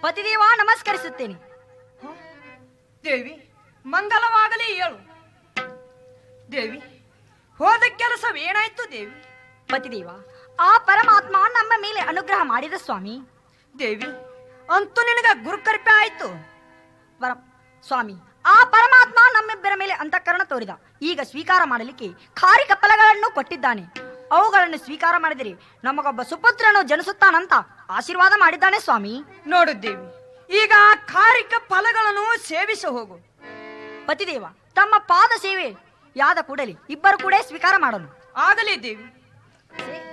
ಪತಿದೇವ ನಮಸ್ಕರಿಸುತ್ತೇನೆ ದೇವಿ ಮಂಗಲವಾಗಲಿ ಹೇಳು ದೇವಿ ಹೋದ ಕೆಲಸವೇನಾಯ್ತು ದೇವಿ ಪತಿದೇವ ಆ ಪರಮಾತ್ಮ ನಮ್ಮ ಮೇಲೆ ಅನುಗ್ರಹ ಮಾಡಿದ ಸ್ವಾಮಿ ದೇವಿ ಅಂತೂ ನಿನಗ ಗುರುಕೃಪೆ ಆಯ್ತು ಪರ ಸ್ವಾಮಿ ಆ ಪರಮಾತ್ಮ ನಮ್ಮಿಬ್ಬರ ಮೇಲೆ ಅಂತಃಕರಣ ತೋರಿದ ಈಗ ಸ್ವೀಕಾರ ಮಾಡಲಿಕ್ಕೆ ಖಾರಿ ಕಪ್ಪಲಗಳನ್ನು ಕೊಟ್ಟಿದ್ದಾನೆ ಅವುಗಳನ್ನು ಸ್ವೀಕಾರ ಮಾಡಿದರೆ ನಮಗೊಬ್ಬ ಸುಪುತ್ರನು ಜನಿಸುತ್ತಾನಂತ ಆಶೀರ್ವಾದ ಮಾಡಿದ್ದಾನೆ ಸ್ವಾಮಿ ನೋಡು ದೇವಿ ಈಗ ಆ ಕಾರಿಕ ಫಲಗಳನ್ನು ಸೇವಿಸಿ ಹೋಗು ಪತಿದೇವ ತಮ್ಮ ಪಾದ ಸೇವೆ ಯಾದ ಕೂಡಲೇ ಇಬ್ಬರು ಕೂಡ ಸ್ವೀಕಾರ ಮಾಡಲು ಆಗಲಿ ದೇವಿ